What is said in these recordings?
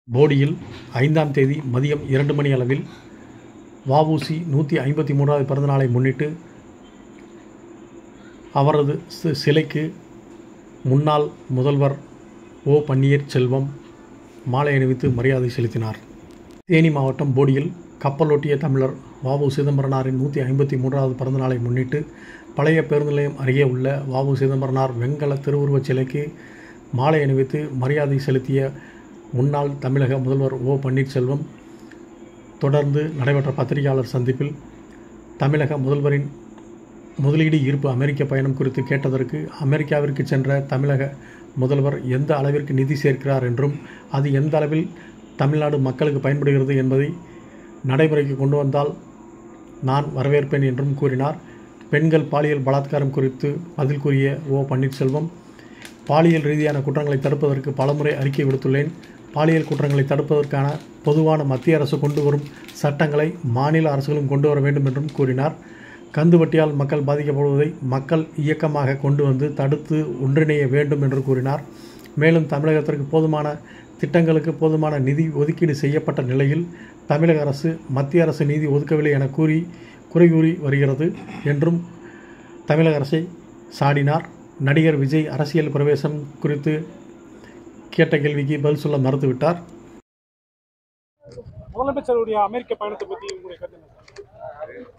போடியில் ஐந்தாம் தேதி மதியம் இரண்டு மணி அளவில் வஉசி நூற்றி ஐம்பத்தி மூன்றாவது பிறந்தநாளை முன்னிட்டு அவரது சி- சிலைக்கு முன்னாள் முதல்வர் ஓ பன்னீர்செல்வம் மாலை அணிவித்து மரியாதை செலுத்தினார் தேனி மாவட்டம் போடியில் கப்பலோட்டிய தமிழர் வஉ சிதம்பரனாரின் நூற்றி ஐம்பத்தி மூன்றாவது பிறந்தநாளை முன்னிட்டு பழைய பேருந்து நிலையம் அருகே உள்ள வஉ சிதம்பரனார் வெண்கல திருவுருவச் சிலைக்கு மாலை அணிவித்து மரியாதை செலுத்திய முன்னாள் தமிழக முதல்வர் ஓ பன்னீர்செல்வம் தொடர்ந்து நடைபெற்ற பத்திரிகையாளர் சந்திப்பில் தமிழக முதல்வரின் முதலீடு ஈர்ப்பு அமெரிக்க பயணம் குறித்து கேட்டதற்கு அமெரிக்காவிற்கு சென்ற தமிழக முதல்வர் எந்த அளவிற்கு நிதி சேர்க்கிறார் என்றும் அது எந்த அளவில் தமிழ்நாடு மக்களுக்கு பயன்படுகிறது என்பதை நடைமுறைக்கு கொண்டு வந்தால் நான் வரவேற்பேன் என்றும் கூறினார் பெண்கள் பாலியல் பலாத்காரம் குறித்து பதில் கூறிய ஓ பன்னீர்செல்வம் பாலியல் ரீதியான குற்றங்களை தடுப்பதற்கு பலமுறை அறிக்கை விடுத்துள்ளேன் பாலியல் குற்றங்களை தடுப்பதற்கான பொதுவான மத்திய அரசு கொண்டு வரும் சட்டங்களை மாநில அரசுகளும் கொண்டு வர வேண்டும் என்றும் கூறினார் கந்துவட்டியால் மக்கள் பாதிக்கப்படுவதை மக்கள் இயக்கமாக கொண்டு வந்து தடுத்து ஒன்றிணைய வேண்டும் என்று கூறினார் மேலும் தமிழகத்திற்கு போதுமான திட்டங்களுக்கு போதுமான நிதி ஒதுக்கீடு செய்யப்பட்ட நிலையில் தமிழக அரசு மத்திய அரசு நிதி ஒதுக்கவில்லை என கூறி குறை கூறி வருகிறது என்றும் தமிழக அரசை சாடினார் நடிகர் விஜய் அரசியல் பிரவேசம் குறித்து கேட்ட கேள்விக்கு பதில் சொல்ல மறுத்துவிட்டார் முதலமைச்சருடைய அமெரிக்க பயணத்தை பத்தி உங்களுடைய கருத்து என்ன?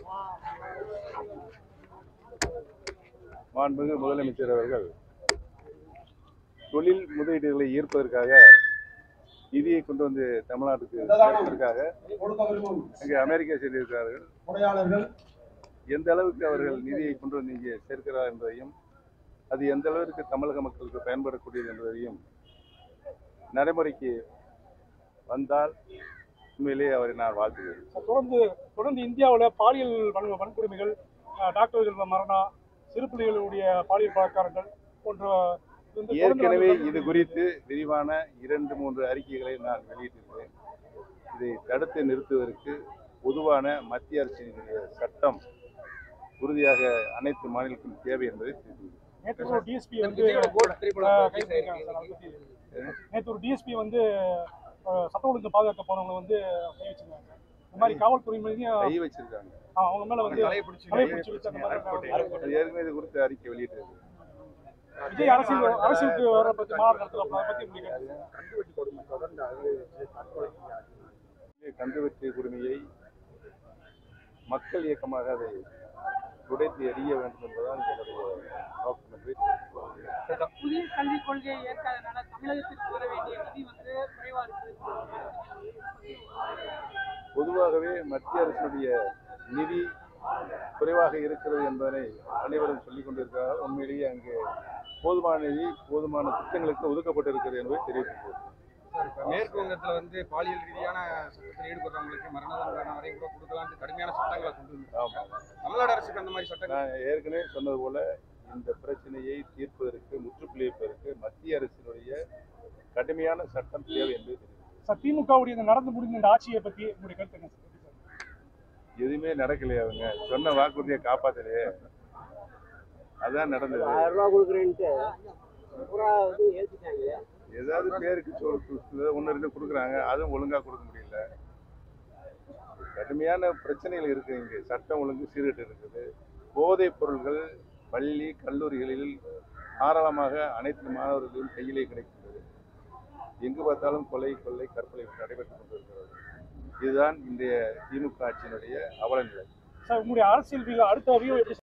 மாண்புமிகு முதலமைச்சர் அவர்கள் தொழில் முதலீடுகளை ஈர்ப்பதற்காக நிதியை கொண்டு வந்து தமிழ்நாட்டுக்கு சேர்ப்பதற்காக அங்கே அமெரிக்கா சென்றிருக்கிறார்கள் எந்த அளவுக்கு அவர்கள் நிதியை கொண்டு வந்து இங்கே சேர்க்கிறார் என்பதையும் அது எந்த அளவிற்கு தமிழக மக்களுக்கு பயன்படக்கூடியது என்பதையும் நடைமுறைக்கு வந்தால் உண்மையிலேயே அவரை நான் வாழ்த்துகிறேன் தொடர்ந்து தொடர்ந்து இந்தியாவில் பாலியல் வன் வன்கொடுமைகள் அஹ், டாக்டர்கள் மரணம் சிறு பிள்ளைகளுடைய பாலியல் பலாத்காரங்கள் போன்ற இந்த தொடர்ந்து ஏற்கனவே வந்து- இது குறித்து விரிவான இரண்டு மூன்று அறிக்கைகளை நான் வெளியிட்டிருக்கிறேன் இதை தடுத்து நிறுத்துவதற்கு பொதுவான மத்திய அரசினுடைய சட்டம் உறுதியாக அனைத்து மாநிலத்திலும் தேவை என்பதை தெரிவித்துள்ளேன். நேற்று ஒரு டிஎஸ்பி வந்து அஹ், கைது பண்ணிருக்காங்க சார். அதை பத்தி நேற்று ஒரு டிஎஸ்பி வந்து அஹ், சட்ட ஒழுங்கு பாதுகாக்க போனவங்க வந்து கை வச்சிருக்காங்க இந்த மாதிரி காவல்துறை மீதையும் கை வச்சிருக்காங்க அஹ், அவங்க மேல வந்து தலையை பிடிச்சி வச்சு அந்த மாதிரி அது ஏற்கனவே இது குறித்து அறிக்கை வெளியிட்டிருக்கு விஜய் அரசியல் அரசியலுக்கு வர பத்தி மாநாடு நடத்துறோம் அதை பத்தி உங்களுக்கு கந்துவட்டி குடுமையை மக்கள் இயக்கமாக அதை துடைத்து எறிய வேண்டும் என்பதுதான் என்னுடைய நோக்கம் என்று புதிய கல்விக் கொள்கையை ஏற்காதனால தமிழகத்திற்கு வர வேண்டிய நிதி வந்து குறைவா இருக்கு பொதுவாகவே மத்திய அரசினுடைய நிதி குறைவாக இருக்கிறது என்பதனை அனைவரும் சொல்லிக் கொண்டிருக்கிறார்கள் உண்மையிலேயே அங்கே போதுமான நிதி போதுமான திட்டங்களுக்கு ஒதுக்கப்பட்டிருக்கிறது என்பதை தெரிவித்துள்ளது இப்ப மேற்கு வங்கத்துல வந்து பாலியல் ரீதியான சட்டத்தில் ஈடுபடுறவங்களுக்கு மரண தண்டனை வரை கூட கொடுக்கலாம்னு கடுமையான சட்டங்களை கொண்டு வந்திருக்காங்க தமிழ்நாடு அரசுக்கு அந்த மாதிரி சட்டங்கள் நான் ஏற்கனவே சொன்னது போல இந்த பிரச்சனையை தீர்ப்பதற்கு முற்றுப்புள்ளி வைப்பதற்கு மத்திய அரசினுடைய கடுமையான சட்டம் தேவை என்று தெரிவித்துள்ளது சார் திமுகவுடைய இந்த நடந்து முடிந்த இந்த ஆட்சியை பத்தி உங்களுடைய கருத்து என்ன சார் எதுவுமே நடக்கலையே அவங்க சொன்ன வாக்குறுதியை காப்பாத்தலையே அதான் நடந்தது ஆயிரம் ரூபா கொடுக்குறேன்ட்டு பூரா வந்து ஏற்றிட்டாங்க ஏதாவது பேருக்கு சொல் ஒன்று ரெண்டு கொடுக்குறாங்க அதுவும் ஒழுங்காக கொடுக்க முடியல கடுமையான பிரச்சனைகள் இருக்கு இங்கே சட்டம் ஒழுங்கு சீர்கெட்டு இருக்குது போதைப் பொருள்கள் பள்ளி கல்லூரிகளில் தாராளமாக அனைத்து மாணவர்களும் கையிலே கிடைக்கின்றது எங்கு பார்த்தாலும் கொலை கொள்ளை கற்பனை நடைபெற்றுக் கொண்டிருக்கிறது இதுதான் இன்றைய திமுக ஆட்சியினுடைய அவல நிலை சார் உங்களுடைய அரசியல் வியூ அடுத்த வியூ எப்படி